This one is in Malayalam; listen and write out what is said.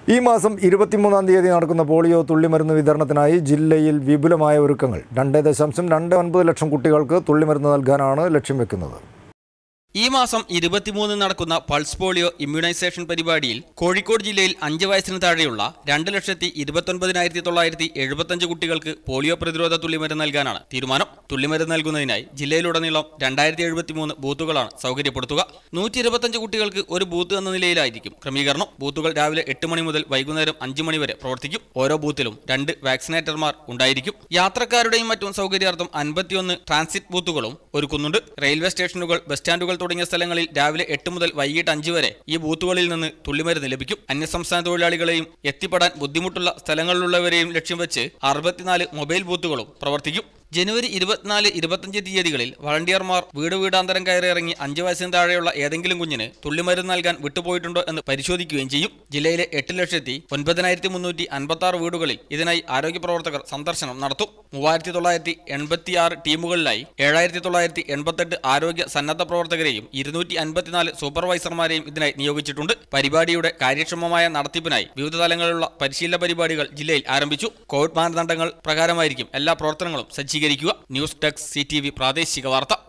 ഈ മാസം ഇരുപത്തിമൂന്നാം തീയതി നടക്കുന്ന പോളിയോ തുള്ളിമരുന്ന് വിതരണത്തിനായി ജില്ലയിൽ വിപുലമായ ഒരുക്കങ്ങൾ രണ്ട് ദശാംശം രണ്ട് ഒൻപത് ലക്ഷം കുട്ടികൾക്ക് തുള്ളിമരുന്ന് നൽകാനാണ് ലക്ഷ്യം വെക്കുന്നത് ഈ മാസം ഇരുപത്തിമൂന്ന് നടക്കുന്ന പൾസ് പോളിയോ ഇമ്മ്യൂണൈസേഷൻ പരിപാടിയിൽ കോഴിക്കോട് ജില്ലയിൽ അഞ്ച് വയസ്സിന് താഴെയുള്ള രണ്ട് ലക്ഷത്തി ഇരുപത്തൊൻപതിനായിരത്തി തൊള്ളായിരത്തി എഴുപത്തഞ്ച് കുട്ടികൾക്ക് പോളിയോ പ്രതിരോധ തുള്ളിമരുന്ന് നൽകാനാണ് തീരുമാനം തുള്ളിമരുന്ന് നൽകുന്നതിനായി ജില്ലയിലുടനീളം രണ്ടായിരത്തി എഴുപത്തിമൂന്ന് ബൂത്തുകളാണ് സൗകര്യപ്പെടുത്തുക നൂറ്റി ഇരുപത്തഞ്ച് കുട്ടികൾക്ക് ഒരു ബൂത്ത് എന്ന നിലയിലായിരിക്കും ക്രമീകരണം ബൂത്തുകൾ രാവിലെ എട്ട് മണി മുതൽ വൈകുന്നേരം അഞ്ച് മണി വരെ പ്രവർത്തിക്കും ഓരോ ബൂത്തിലും രണ്ട് വാക്സിനേറ്റർമാർ ഉണ്ടായിരിക്കും യാത്രക്കാരുടെയും മറ്റും സൗകര്യാർത്ഥം അൻപത്തിയൊന്ന് ട്രാൻസിറ്റ് ബൂത്തുകളും ഒരുക്കുന്നുണ്ട് റെയിൽവേ സ്റ്റേഷനുകൾ ബസ് സ്റ്റാൻഡുകൾ തുടങ്ങിയ സ്ഥലങ്ങളിൽ രാവിലെ എട്ട് മുതൽ വൈകിട്ട് അഞ്ച് വരെ ഈ ബൂത്തുകളിൽ നിന്ന് തുള്ളിമരുന്ന് ലഭിക്കും അന്യസംസ്ഥാന തൊഴിലാളികളെയും എത്തിപ്പെടാൻ ബുദ്ധിമുട്ടുള്ള സ്ഥലങ്ങളിലുള്ളവരെയും ലക്ഷ്യം വെച്ച് അറുപത്തിനാല് മൊബൈൽ ബൂത്തുകളും പ്രവർത്തിക്കും ജനുവരി ഇരുപത്തിനാല് ഇരുപത്തഞ്ച് തീയതികളിൽ വളണ്ടിയർമാർ വീട് വീടാന്തരം കയറിയിറങ്ങി അഞ്ച് വയസ്സിന് താഴെയുള്ള ഏതെങ്കിലും കുഞ്ഞിന് തുള്ളിമരുന്ന് നൽകാൻ വിട്ടുപോയിട്ടുണ്ടോ എന്ന് പരിശോധിക്കുകയും ചെയ്യും ജില്ലയിലെ എട്ട് ലക്ഷത്തി ഒൻപതിനായിരത്തി മുന്നൂറ്റി അൻപത്തി ആറ് വീടുകളിൽ ഇതിനായി ആരോഗ്യ പ്രവർത്തകർ സന്ദർശനം നടത്തും മൂവായിരത്തി തൊള്ളായിരത്തി എൺപത്തി ആറ് ടീമുകളിലായി ഏഴായിരത്തി തൊള്ളായിരത്തി എൺപത്തെട്ട് ആരോഗ്യ സന്നദ്ധ പ്രവർത്തകരെയും ഇരുന്നൂറ്റി അൻപത്തിനാല് സൂപ്പർവൈസർമാരെയും ഇതിനായി നിയോഗിച്ചിട്ടുണ്ട് പരിപാടിയുടെ കാര്യക്ഷമമായ നടത്തിപ്പിനായി വിവിധ തലങ്ങളിലുള്ള പരിശീലന പരിപാടികൾ ജില്ലയിൽ ആരംഭിച്ചു കോവിഡ് മാനദണ്ഡങ്ങൾ പ്രകാരമായിരിക്കും എല്ലാ പ്രവർത്തനങ്ങളും സജ്ജീകരിക്കുക ന്യൂസ് ഡെസ്ക് സി പ്രാദേശിക വാർത്ത